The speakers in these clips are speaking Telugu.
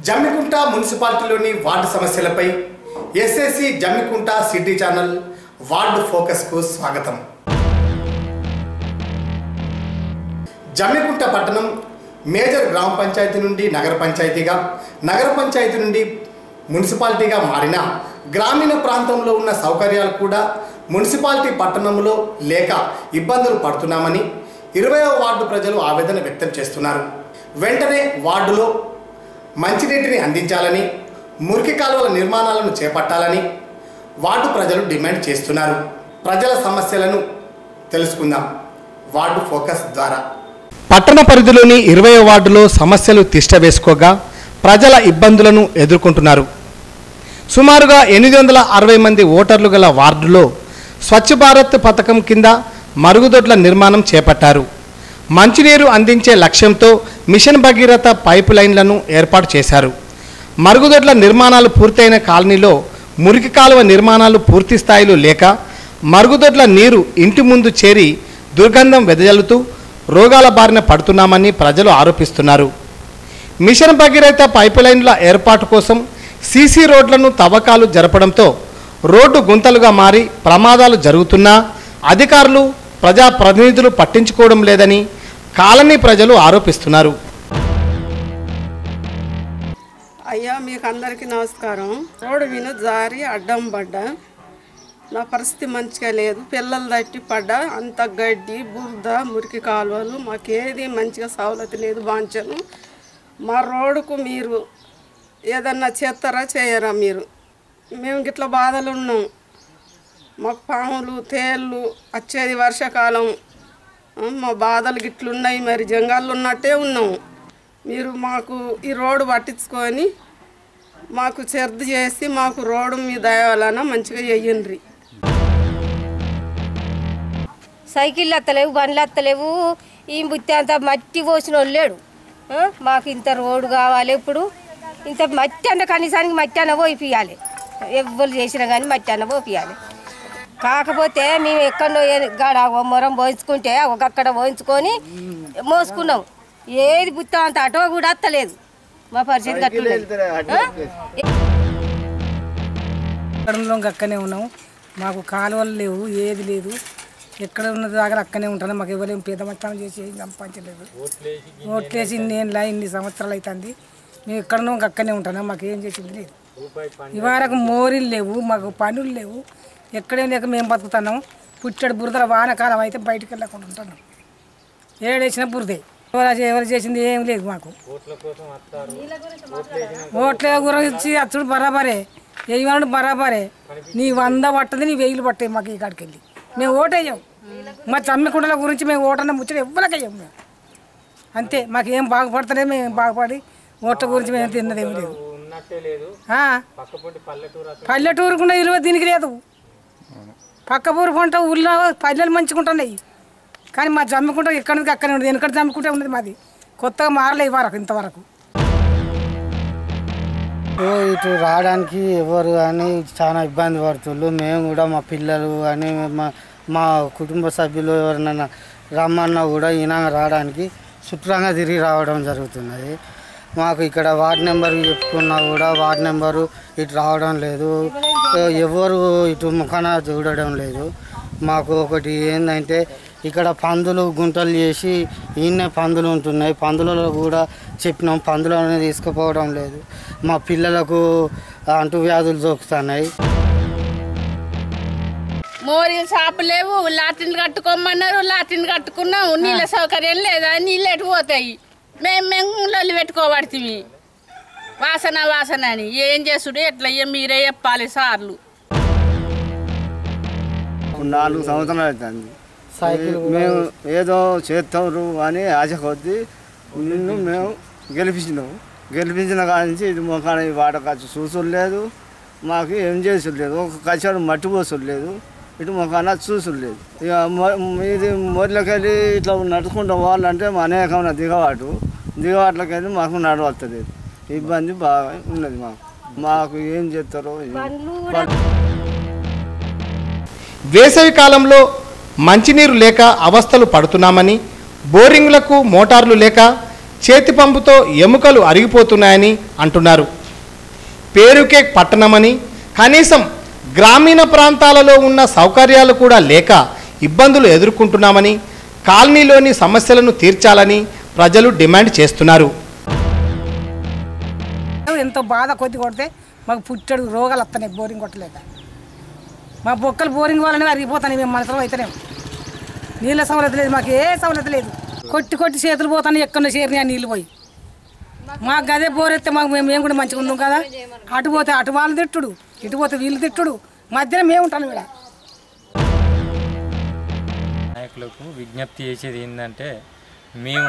జమ్మికుంట మున్సిపాలిటీలోని వార్డు సమస్యలపై SSC Jammikunta city channel ward ఫోకస్కు స్వాగతం జమ్మికుంట పట్టణం మేజర్ గ్రామ పంచాయతీ నుండి నగర పంచాయతీగా నగర పంచాయతీ నుండి మున్సిపాలిటీగా మారిన గ్రామీణ ప్రాంతంలో ఉన్న సౌకర్యాలు కూడా మున్సిపాలిటీ పట్టణంలో లేక ఇబ్బందులు పడుతున్నామని ఇరవయో వార్డు ప్రజలు ఆవేదన వ్యక్తం చేస్తున్నారు వెంటనే వార్డులో మంచినీటిని అందించాలని మురికి కాలువల నిర్మాణాలను చేపట్టాలని వార్డు ప్రజలు డిమాండ్ చేస్తున్నారు ప్రజల సమస్యలను తెలుసుకుందాం వార్డు ఫోకస్ ద్వారా పట్టణ పరిధిలోని ఇరవై వార్డులో సమస్యలు తిష్టవేసుకోగా ప్రజల ఇబ్బందులను ఎదుర్కొంటున్నారు సుమారుగా ఎనిమిది వందల అరవై మంది ఓటర్లు గల వార్డులో స్వచ్ఛ భారత్ పథకం కింద మరుగుదొడ్ల నిర్మాణం చేపట్టారు మంచినీరు అందించే లక్ష్యంతో మిషన్ భగీరథ పైప్ లైన్లను ఏర్పాటు చేశారు మరుగుదొడ్ల నిర్మాణాలు పూర్తయిన కాలనీలో మురికి కాలువ నిర్మాణాలు పూర్తి స్థాయిలో లేక మరుగుదొడ్ల నీరు ఇంటి ముందు చేరి దుర్గంధం వెదజల్లుతూ రోగాల బారిన పడుతున్నామని ప్రజలు ఆరోపిస్తున్నారు మిషన్ భగీరథ పైప్ లైన్ల ఏర్పాటు కోసం సీసీ రోడ్లను తవ్వకాలు జరపడంతో రోడ్డు గుంతలుగా మారి ప్రమాదాలు జరుగుతున్నా అధికారులు ప్రజాప్రతినిధులు పట్టించుకోవడం లేదని కాలనీ ప్రజలు ఆరోపిస్తున్నారు అయ్యా మీకు అందరికీ నమస్కారం రోడ్డు విను జారి అడ్డం పడ్డా నా పరిస్థితి మంచిగా లేదు పిల్లలు తట్టి పడ్డా అంత గడ్డి బురద మురికి కాలువలు మాకేది మంచిగా సవలతి లేదు బాంచను మా రోడ్డుకు మీరు ఏదన్నా చేస్తారా చేయరా మీరు మేము గిట్ల బాధలు ఉన్నాం మాకు పాములు తేళ్ళు వచ్చేది వర్షాకాలం ఆ, మా బాధలు గిట్లున్నాయి మరి జంగాళ్ళు ఉన్నట్టే ఉన్నాము మీరు మాకు ఈ రోడ్డు పట్టించుకొని మాకు చెర్ది చేసి మాకు రోడ్డు మీ దయ వలన మంచిగా చెయ్యండి సైకిళ్ళు వస్తలేవు బండ్లు వస్తలేవు ఈ బుత్తి అంత మట్టి పోసిన వాళ్ళు లేడు ఆ? మాకు ఇంత రోడ్డు కావాలి ఇప్పుడు ఇంత మట్టి అన్న కనీసానికి మట్టి అన్న పోయిపియాలి ఎవ్వరు చేసినా కానీ మట్టి అన్న పోపియాలి కాకపోతే మేము ఎక్కడో ఏ- గాడ ఓ మొరం పోయించుకుంటే ఒకక్కడ పోయించుకొని మోసుకున్నాం ఏది బుత్తం అంత అటో కూడా వస్తలేదు మా పరిస్థితి గట్లున్నది. ఆ? ఎక్కడంలో అక్కనే ఉన్నాం మాకు కాలువలు లేవు ఏది లేదు ఎక్కడ ఉన్న దగ్గర అక్కనే ఉంటాను మాకు ఎవరేం పేద మట్టం చేసి ఏం సంపాదించలేదు ఓట్లేసి నేను ఇన్ని సంవత్సరాలు అవుతుంది మేము ఎక్కడనో అక్కనే ఉంటాను మాకు ఏం చేసింది లేదు ఇవారకు మోరీలు లేవు మాకు పనులు లేవు ఎక్కడేం లేక మేము బతుకుతున్నాం పుట్టడు బురదల వానకాలం అయితే బయటికి వెళ్ళకుండా ఉంటున్నాం ఏడేసిన బురదే ఎవరు ఎవరు చేసింది ఏం లేదు మాకు ఓట్ల గురించి అచ్చుడు బరాబరే వేయమన్నాడు బరాబరే నీ వంద పట్టది నీ వెయ్యిలు పట్టాయి మాకు ఈ కాడికి వెళ్ళి మేము ఓటేయం మా చమ్మికుండల గురించి మేము ఓటన్న ముచ్చట ఎవ్వరికయ్యాం మేము అంతే మాకు ఏం బాగుపడతలే మేము బాగుపడి ఓట్ల గురించి మేము తిన్నదేమి లేదు ఆ. పల్లెటూరు కూడా విలువ దీనికి లేదు పక్క ఊరు పంట ఊళ్ళో పల్లెలు మంచిగుంటున్నాయి కానీ మా జమ్మికుంట ఎక్కడి నుంచి అక్కడే ఉండదు వెనకటి జమ్మికుంటే ఉన్నది మాది కొత్తగా మారలే వరకు ఇంతవరకు ఓ ఇటు రావడానికి ఎవరు కానీ చాలా ఇబ్బంది పడుతున్నారు మేము కూడా మా పిల్లలు కానీ మా మా కుటుంబ సభ్యులు ఎవరినైనా రమ్మన్నా కూడా ఈయన రావడానికి చుట్టంగా తిరిగి రావడం జరుగుతున్నది మాకు ఇక్కడ వార్డ్ నెంబర్ చెప్పుకున్నా కూడా వార్డ్ నెంబరు ఇటు రావడం లేదు ఎవరు ఇటు ముఖాన చూడడం లేదు మాకు ఒకటి ఏంటంటే ఇక్కడ పందులు గుంటలు చేసి ఈయనే పందులు ఉంటున్నాయి పందులలో కూడా చెప్పినాం పందులను తీసుకుపోవడం లేదు మా పిల్లలకు అంటువ్యాధులు సోకుతున్నాయి మోరీలు షాపు లేవు లాట్రిన్ కట్టుకోమన్నారు లాట్రిన్ కట్టుకున్నాం నీళ్ళ సౌకర్యం లేదా నీళ్ళు ఎటు పోతాయి మేము మేము లొల్లి పెట్టుకోబడుతుంది వాసన వాసన అని ఏం చేసుడు ఎట్లా అయ్యా మీరే చెప్పాలి సార్లు నాలుగు సంవత్సరాలు అవుతుంది సైకిల్ మేము ఏదో చేస్తాము అని ఆశ కొద్దీ నిన్ను మేము గెలిపించినాము గెలిపించిన కాడి నుంచి ఇది మొఖాన వాడకచ్చు చూసుడు లేదు మాకు ఏం చేసుడు లేదు ఒక కచ్చాడు మట్టి పోసుడు లేదు ఇటు మొఖాన చూసుడు లేదు ఇక మొ- ఇది మొదలకి వెళ్ళి ఇట్లా నడుచుకుంటూ పోవాలంటే మా అనేకమైన దిగవాటు దిగవాట్లకి వెళ్ళి మాకు నడవస్తుంది ఇబ్బంది బాగా ఉన్నది మాకు మాకు ఏం చేస్తారో ఏం- వేసవి కాలంలో మంచినీరు లేక అవస్థలు పడుతున్నామని బోరింగ్లకు మోటార్లు లేక చేతి పంపుతో ఎముకలు అరిగిపోతున్నాయని అంటున్నారు పేరుకే పట్టణమని కనీసం గ్రామీణ ప్రాంతాలలో ఉన్న సౌకర్యాలు కూడా లేక ఇబ్బందులు ఎదుర్కొంటున్నామని కాలనీలోని సమస్యలను తీర్చాలని ప్రజలు డిమాండ్ చేస్తున్నారు ఎంతో బాధ కొద్ది కొడితే మాకు పుట్టడు రోగాలు వస్తున్నాయి బోరింగ్ కొట్టలేక మా బొక్కలు బోరింగ్ వాళ్ళని అరిగిపోతాయి మేము మనసులో అయితేనే నీళ్ళ సౌలత లేదు మాకు ఏ సౌలత లేదు కొట్టి కొట్టి చేతులు పోతాను ఎక్కడ చేరినాయి ఆ నీళ్ళు పోయి మాకు అదే బోర్ ఎత్తే మాకు మేము మేము కూడా మంచిగా ఉన్నాం కదా అటు పోతే అటు వాళ్ళు తిట్టుడు ఇటు పోతే వీళ్ళు తిట్టుడు మధ్యన మేము ఉంటాం ఇక్కడ నాయకులకు విజ్ఞప్తి చేసేది ఏంటంటే మేము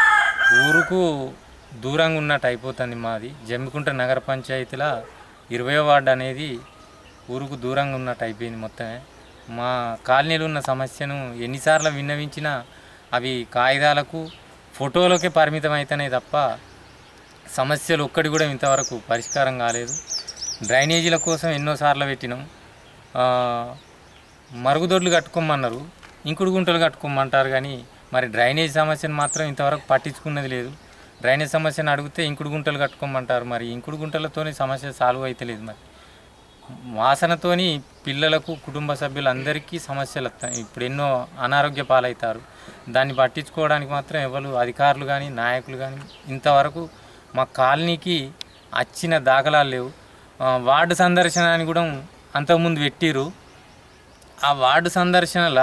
ఊరుకు దూరంగా ఉన్నట్టు అయిపోతుంది మాది జమ్మికుంట నగర పంచాయతీల ఇరవై వార్డు అనేది ఊరుకు దూరంగా ఉన్నట్టు అయిపోయింది మొత్తమే మా కాలనీలో ఉన్న సమస్యను ఎన్నిసార్లు విన్నవించినా అవి కాగితాలకు ఫోటోలకే పరిమితం అవుతున్నాయి తప్ప సమస్యలు ఒక్కటి కూడా ఇంతవరకు పరిష్కారం కాలేదు డ్రైనేజీల కోసం ఎన్నోసార్లు పెట్టినాం ఆ, మరుగుదొడ్లు కట్టుకోమన్నారు ఇంకుడు గుంటలు కట్టుకోమంటారు కానీ మరి డ్రైనేజ్ సమస్యను మాత్రం ఇంతవరకు పట్టించుకున్నది లేదు డ్రైనేజ్ సమస్యను అడిగితే ఇంకుడు గుంటలు కట్టుకోమంటారు మరి ఇంకుడు గుంటలతోని సమస్య సాల్వ్ అవుతలేదు మరి వాసనతోని పిల్లలకు కుటుంబ సభ్యులందరికీ సమస్యలు వస్తాయి ఇప్పుడు ఎన్నో అనారోగ్య పాలవుతారు దాన్ని పట్టించుకోవడానికి మాత్రం ఎవరు అధికారులు కానీ నాయకులు కానీ ఇంతవరకు మా కాలనీకి వచ్చిన దాఖలాలు లేవు ఆ, వార్డు సందర్శన అని కూడా అంతకుముందు పెట్టిరు ఆ వార్డు సందర్శనల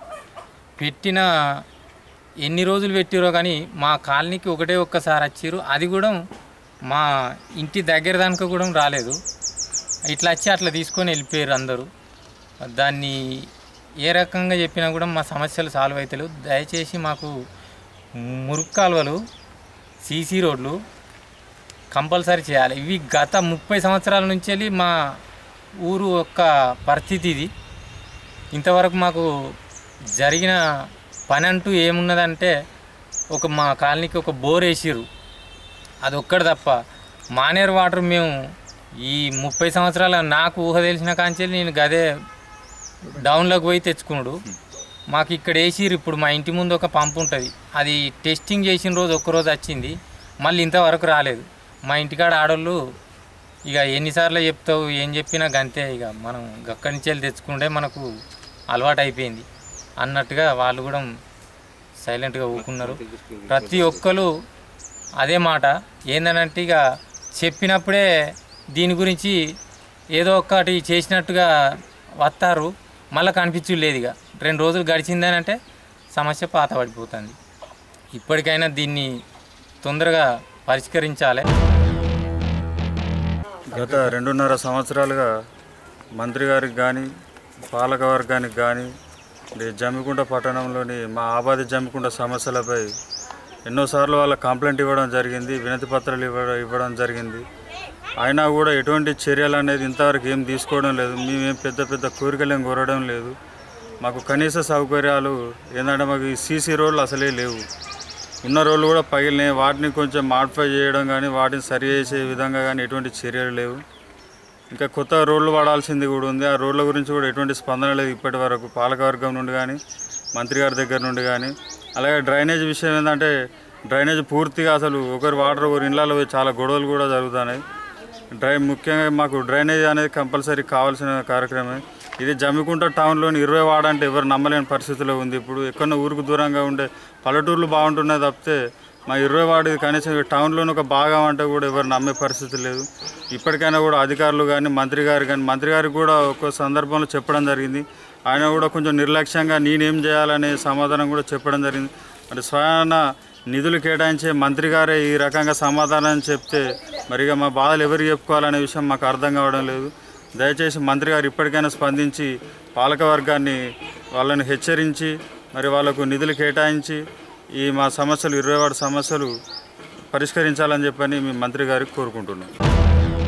పెట్టిన ఎన్ని రోజులు పెట్టిరో కానీ మా కాలనీకి ఒకటే ఒక్కసారి వచ్చిర్రు అది కూడా మా ఇంటి దగ్గర దానికి కూడా రాలేదు ఇట్లా వచ్చి అట్లా తీసుకొని వెళ్ళిపోయారు అందరూ దాన్ని ఏ రకంగా చెప్పినా కూడా మా సమస్యలు సాల్వ్ అవుతలేవు దయచేసి మాకు మురుగు కాలువలు సీసీ రోడ్లు కంపల్సరీ చేయాలి ఇవి గత ముప్పై సంవత్సరాల నుంచి వెళ్ళి మా ఊరు యొక్క పరిస్థితి ఇది ఇంతవరకు మాకు జరిగిన పని అంటూ ఏమున్నదంటే ఒక మా కాలనీకి ఒక బోర్ వేసిర్రు అది ఒక్కటి తప్ప మానేరు వాటర్ మేము ఈ ముప్పై సంవత్సరాల నాకు ఊహ తెలిసిన కాంచెల్లి నేను గదే డౌన్లోకి పోయి తెచ్చుకున్నాడు మాకు ఇక్కడ వేసిర్రు ఇప్పుడు మా ఇంటి ముందు ఒక పంపు ఉంటుంది అది టెస్టింగ్ చేసిన రోజు ఒక్క రోజు వచ్చింది మళ్ళీ ఇంతవరకు రాలేదు మా ఇంటికాడ ఆడోళ్ళు ఇక ఎన్నిసార్లు చెప్తావు ఏం చెప్పినా గంతే ఇక మనం అక్కడి నుంచి వెళ్ళి తెచ్చుకుంటే మనకు అలవాటు అయిపోయింది అన్నట్టుగా వాళ్ళు కూడా సైలెంట్గా ఊకున్నారు ప్రతి ఒక్కరు అదే మాట ఏందనంటే ఇక చెప్పినప్పుడే దీని గురించి ఏదో ఒక్కటి చేసినట్టుగా వస్తారు మళ్ళీ కనిపించు లేదు ఇక రెండు రోజులు గడిచిందని అంటే సమస్య పాత పడిపోతుంది ఇప్పటికైనా దీన్ని తొందరగా పరిష్కరించాలి గత రెండున్నర సంవత్సరాలుగా మంత్రి గారికి కానీ పాలక వర్గానికి కానీ ఈ జమ్మికుంట పట్టణంలోని మా ఆబాది జమ్మికుంట సమస్యలపై ఎన్నోసార్లు వాళ్ళ కంప్లైంట్ ఇవ్వడం జరిగింది వినతి పత్రాలు ఇవ్వడం ఇవ్వడం జరిగింది అయినా కూడా ఎటువంటి చర్యలు అనేది ఇంతవరకు ఏం తీసుకోవడం లేదు మేమేం పెద్ద పెద్ద కోరికలు ఏం కోరడం లేదు మాకు కనీస సౌకర్యాలు ఏంటంటే మాకు ఈ సీసీ రోడ్లు అసలే లేవు ఉన్న రోడ్లు కూడా పగిలినాయి వాటిని కొంచెం మాడిఫై చేయడం కానీ వాటిని సరి చేసే విధంగా కానీ ఎటువంటి చర్యలు లేవు ఇంకా కొత్త రోడ్లు వాడాల్సింది కూడా ఉంది ఆ రోడ్ల గురించి కూడా ఎటువంటి స్పందన లేదు ఇప్పటి వరకు పాలకవర్గం నుండి కానీ మంత్రి గారి దగ్గర నుండి కానీ అలాగే డ్రైనేజ్ విషయం ఏంటంటే డ్రైనేజ్ పూర్తిగా అసలు ఒకరి వాటర్ ఒకరి ఇళ్ళలో పోయి చాలా గొడవలు కూడా జరుగుతున్నాయి డ్రై ముఖ్యంగా మాకు డ్రైనేజ్ అనేది కంపల్సరీ కావాల్సిన కార్యక్రమమే ఇది జమ్మికుంట టౌన్లోని ఇరవై వాడంటే ఎవరు నమ్మలేని పరిస్థితిలో ఉంది ఇప్పుడు ఎక్కడో ఊరికి దూరంగా ఉండే పల్లెటూర్లు బాగుంటున్నాయి తప్పితే మా ఇరవై వాడు కనీసం ఈ టౌన్లోని ఒక భాగం అంటే కూడా ఎవరు నమ్మే పరిస్థితి లేదు ఇప్పటికైనా కూడా అధికారులు కానీ మంత్రి గారు కానీ మంత్రి గారికి కూడా ఒక్కో సందర్భంలో చెప్పడం జరిగింది ఆయన కూడా కొంచెం నిర్లక్ష్యంగా నేనేం చేయాలనే సమాధానం కూడా చెప్పడం జరిగింది మరి స్వయాన నిధులు కేటాయించే మంత్రి గారే ఈ రకంగా సమాధానం చెప్తే మరిగా మా బాధలు ఎవరికి చెప్పుకోవాలనే విషయం మాకు అర్థం కావడం లేదు దయచేసి మంత్రి గారు ఇప్పటికైనా స్పందించి పాలక వర్గాన్ని వాళ్ళని హెచ్చరించి మరి వాళ్ళకు నిధులు కేటాయించి ఈ మా సమస్యలు ఇరవై వాడు సమస్యలు పరిష్కరించాలని చెప్పని మేము మంత్రి గారికి కోరుకుంటున్నాం